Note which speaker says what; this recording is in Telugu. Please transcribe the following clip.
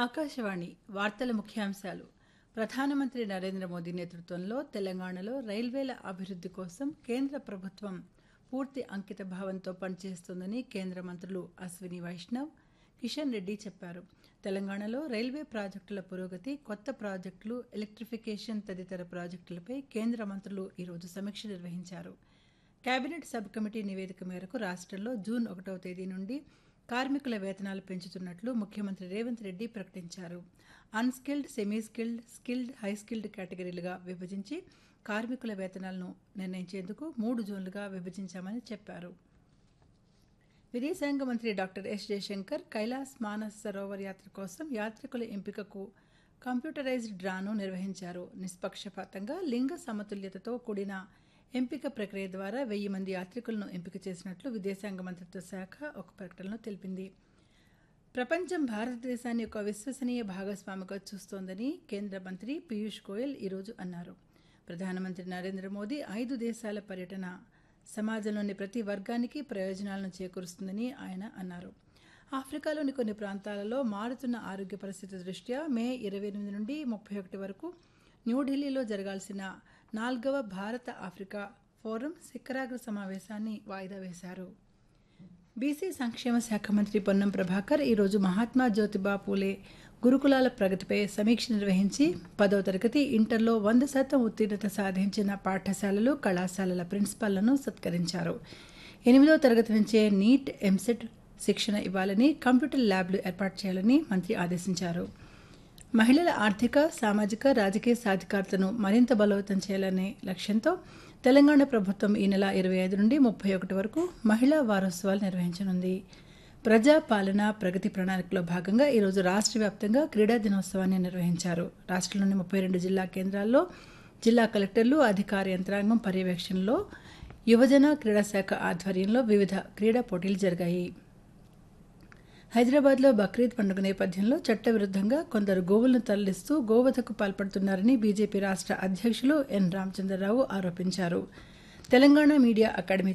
Speaker 1: ఆకాశవాణి వార్తల ముఖ్యాంశాలు ప్రధానమంత్రి నరేంద్ర మోదీ నేతృత్వంలో తెలంగాణలో రైల్వేల అభివృద్ధి కోసం కేంద్ర ప్రభుత్వం పూర్తి అంకిత భావంతో పనిచేస్తోందని కేంద్ర మంత్రులు అశ్విని వైష్ణవ్ కిషన్ రెడ్డి చెప్పారు తెలంగాణలో రైల్వే ప్రాజెక్టుల పురోగతి కొత్త ప్రాజెక్టులు ఎలక్ట్రిఫికేషన్ తదితర ప్రాజెక్టులపై కేంద్ర మంత్రులు ఈరోజు సమీక్ష నిర్వహించారు కేబినెట్ సబ్ కమిటీ నివేదిక మేరకు రాష్ట్రంలో జూన్ ఒకటవ తేదీ నుండి కార్మికుల వేతనాలు పెంచుతున్నట్లు ముఖ్యమంత్రి రేవంత్ రెడ్డి ప్రకటించారు unskilled semi skilled skilled high skilled కేటగిరీలుగా విభజించి కార్మికుల వేతనాలను నిర్ణయించేందుకు మూడు జోన్లుగా విభజించామని చెప్పారు విదేశాంగ మంత్రి డాక్టర్ ఎస్ జయశంకర్ కైలాస్ మానస్ సరోవర్ యాత్ర కోసం యాత్రికుల ఎంపికకు కంప్యూటరైజ్డ్ డ్రాను నిర్వహించారు నిష్పక్షపాతంగా లింగ సమతుల్యతతో కూడిన ఎంపిక ప్రక్రియ ద్వారా వెయ్యి మంది యాత్రికులను ఎంపిక చేసినట్లు విదేశాంగ మంత్రిత్వ శాఖ ఒక ప్రకటనలో తెలిపింది ప్రపంచం భారతదేశాన్ని ఒక విశ్వసనీయ భాగస్వామిగా చూస్తోందని కేంద్ర మంత్రి పీయూష్ గోయల్ ఈరోజు అన్నారు ప్రధానమంత్రి నరేంద్ర మోదీ ఐదు దేశాల పర్యటన సమాజంలోని ప్రతి వర్గానికి ప్రయోజనాలను చేకూరుస్తుందని ఆయన అన్నారు ఆఫ్రికాలోని కొన్ని ప్రాంతాలలో మారుతున్న ఆరోగ్య పరిస్థితి దృష్ట్యా మే ఇరవై ఎనిమిది నుండి ముప్పై ఒకటి వరకు న్యూఢిల్లీలో జరగాల్సిన నాలుగవ భారత ఆఫ్రికా ఫోరం శిఖరాగ్ర సమావేశాన్ని వాయిదా వేశారు బీసీ సంక్షేమ శాఖ మంత్రి పొన్నం ప్రభాకర్ ఈరోజు మహాత్మా జ్యోతిబా పూలే గురుకులాల ప్రగతిపై సమీక్ష నిర్వహించి పదవ తరగతి ఇంటర్లో వంద శాతం ఉత్తీర్ణత సాధించిన పాఠశాలలు కళాశాలల ప్రిన్సిపాల్లను సత్కరించారు ఎనిమిదవ తరగతి నుంచే నీట్ ఎంసెట్ శిక్షణ ఇవ్వాలని కంప్యూటర్ ల్యాబ్లు ఏర్పాటు చేయాలని మంత్రి ఆదేశించారు మహిళల ఆర్థిక సామాజిక రాజకీయ సాధికారతను మరింత బలోపేతం చేయాలనే లక్ష్యంతో తెలంగాణ ప్రభుత్వం ఈ నెల ఇరవై ఐదు నుండి ముప్పై ఒకటి వరకు మహిళా వారోత్సవాలు నిర్వహించనుంది ప్రజా పాలన ప్రగతి ప్రణాళికలో భాగంగా ఈరోజు రాష్ట్ర వ్యాప్తంగా క్రీడా దినోత్సవాన్ని నిర్వహించారు రాష్ట్రంలోని ముప్పై రెండు జిల్లా కేంద్రాల్లో జిల్లా కలెక్టర్లు అధికార యంత్రాంగం పర్యవేక్షణలో యువజన క్రీడా శాఖ ఆధ్వర్యంలో వివిధ క్రీడా పోటీలు జరిగాయి హైదరాబాద్లో బక్రీద్ పండుగ నేపథ్యంలో చట్టవిరుద్ధంగా కొందరు గోవులను తరలిస్తూ గోవధకు పాల్పడుతున్నారని బీజేపీ రాష్ట్ర అధ్యక్షులు ఎన్ రామచంద్రరావు ఆరోపించారు తెలంగాణ మీడియా అకాడమీ